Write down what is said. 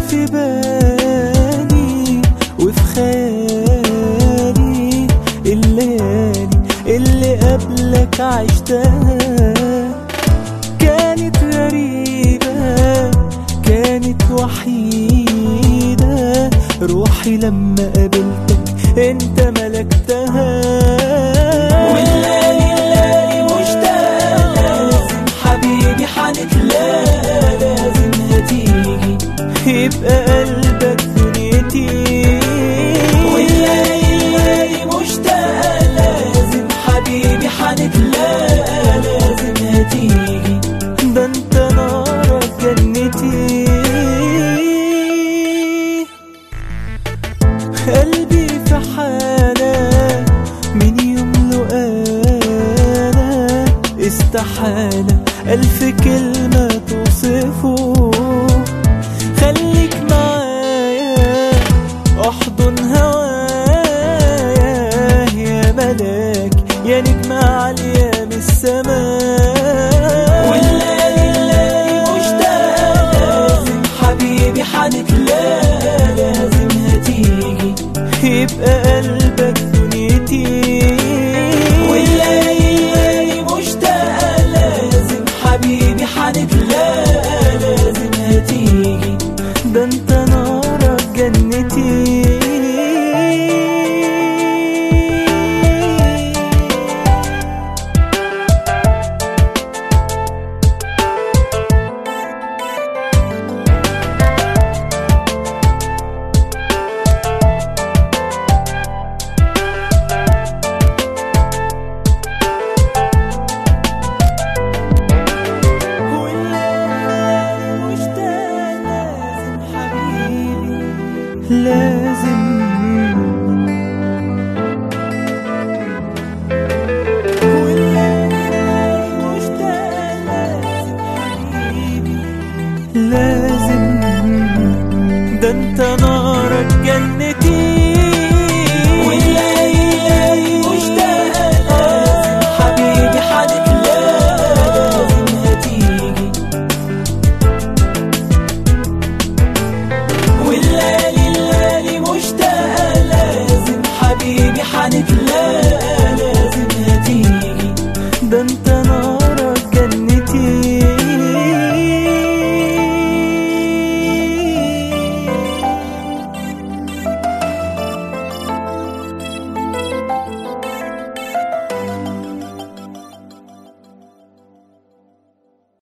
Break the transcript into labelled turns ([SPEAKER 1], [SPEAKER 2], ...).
[SPEAKER 1] في بالي وفي خيالي الليالي اللي قبلك عشتها كانت غريبة كانت وحيدة روحي لما قابلتك انت ملكتها والليالي الليالي مشتاقة لازم حبيبي حنتلاقى لازم هتيجي يبقى قلبك دنيتي والليالي الليالي مشتاقة لازم حبيبي حنتلاقى لازم هتيجي ده انت نارك جنتي قلبي في حالة من يوم له أنا استحالة ألف كلمة توصفه خليك معايا احضن هوايا يا ملاك يا نجمة عالية من السماء والليالي الليالي مشتاقة لازم حبيبي حنتلاقى لازم هتيجي يبقى قلبك دنيتي والليالي الليالي مشتاقة لازم حبيبي حنتلاقى لازم هتيجي ده انت نارك جنتي والليالي مشتاق لازم حبيبي لازم والليالي مشتاق لازم حبيبي لازم ده انت نار